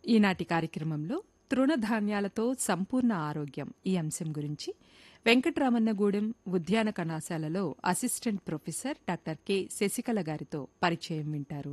ఈనాటి కార్యక్రమంలో తృణధాన్యాలతో సంపూర్ణ ఆరోగ్యం ఈ అంశం గురించి వెంకటరామన్నగూడెం ఉద్యాన కళాశాలలో assistant professor doctor K Sasikala గారితో పరిచయం వింటారు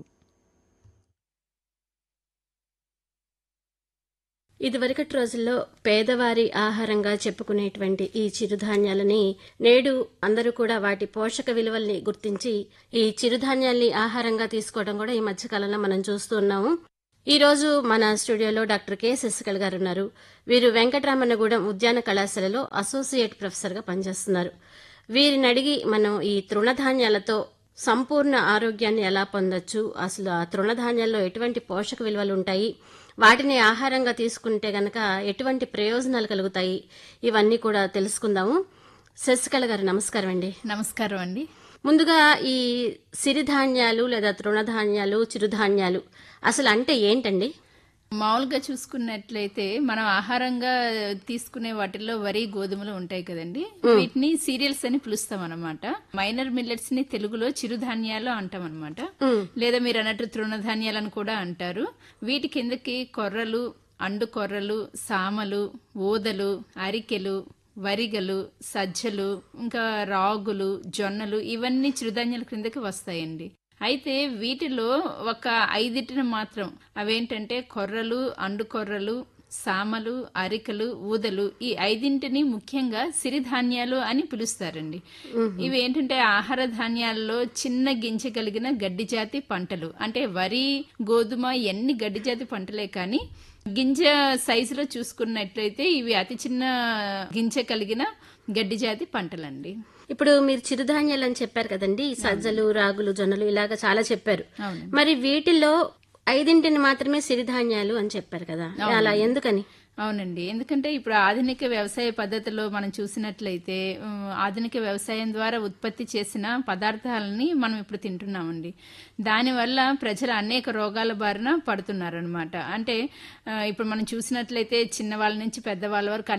ఇదివరకటి రోజుల్లో పేదవారి ఆహారంగా చెప్పుకునేటువంటి ఈ చిరుధాన్యాలని నేడు అందరూ కూడా వాటి పోషక విలువల్ని గుర్తించి ఈ చిరుధాన్యాల్ని ఆహారంగా తీసుకోవడం కూడా ఈ మధ్యకాలంలో మనం చూస్తూ ఉన్నాము ఈ రోజు మన స్టూడియోలో డాక్టర్ కె శశికళ గారు ఉన్నారు వీరు వెంకటరామన్నగూడెం ఉద్యాన కళాశాలలో అసోసియేట్ ప్రొఫెసర్గా పనిచేస్తున్నారు వీరిని అడిగి మనం ఈ తృణధాన్యాలతో సంపూర్ణ ఆరోగ్యాన్ని ఎలా పొందొచ్చు అసలు ఆ తృణధాన్యాల్లో ఎటువంటి పోషక విలువలు ఉంటాయి వాటిని ఆహారంగా తీసుకుంటే గనక ఎటువంటి ప్రయోజనాలు కలుగుతాయి ఇవన్నీ కూడా తెలుసుకుందాము శశికళ గారు నమస్కారం అండి నమస్కారం అండి ముందుగా ఈ సిరిధాన్యాలు లేదా తృణధాన్యాలు చిరుధాన్యాలు అసలు అంటే ఏంటండి మామూలుగా చూసుకున్నట్లయితే మనం ఆహారంగా తీసుకునే వాటిల్లో వరి గోధుమలు ఉంటాయి కదండి వీటిని సీరియల్స్ అని పిలుస్తాం అనమాట మైనర్ మిల్లెట్స్ ని తెలుగులో చిరుధాన్యాలు అంటాం అనమాట లేదా మీరు అన్నట్టు తృణధాన్యాలను కూడా అంటారు వీటి కిందకి కొర్రలు అండు కొర్రలు సామలు ఊదలు అరికెలు వరిగలు సజ్జలు ఇంకా రాగులు జొన్నలు ఇవన్నీ చిరుధాన్యాల క్రిందకి వస్తాయండి అయితే వీటిలో ఒక ఐదిటిని మాత్రం అవేంటంటే కొర్రలు అండు కొర్రలు సామలు అరికలు ఊదలు ఈ ఐదింటిని ముఖ్యంగా సిరిధాన్యాలు అని పిలుస్తారండి ఇవి ఏంటంటే ఆహార ధాన్యాల్లో చిన్న గింజ కలిగిన గడ్డి జాతి పంటలు అంటే వరి గోధుమ ఎన్ని గడ్డి జాతి పంటలే కానీ గింజ సైజులో చూసుకున్నట్లయితే ఇవి అతి చిన్న గింజ కలిగిన గడ్డి జాతి పంటలండి ఇప్పుడు మీరు చిరుధాన్యాలు అని చెప్పారు కదండి సజ్జలు రాగులు జొన్నలు ఇలాగ చాలా చెప్పారు అవును మరి వీటిల్లో ఐదింటిని మాత్రమే సిరిధాన్యాలు అని చెప్పారు కదా అలా ఎందుకని అవునండి ఎందుకంటే ఇప్పుడు ఆధునిక వ్యవసాయ పద్ధతిలో మనం చూసినట్లయితే ఉమ్, ఆధునిక వ్యవసాయం ద్వారా ఉత్పత్తి చేసిన పదార్థాలని మనం ఇప్పుడు తింటున్నామండి దానివల్ల ప్రజలు అనేక రోగాల బారిన పడుతున్నారనమాట అంటే ఆ, ఇప్పుడు మనం చూసినట్లయితే చిన్నవాళ్ళ నుంచి పెద్దవాళ్ళ వరకు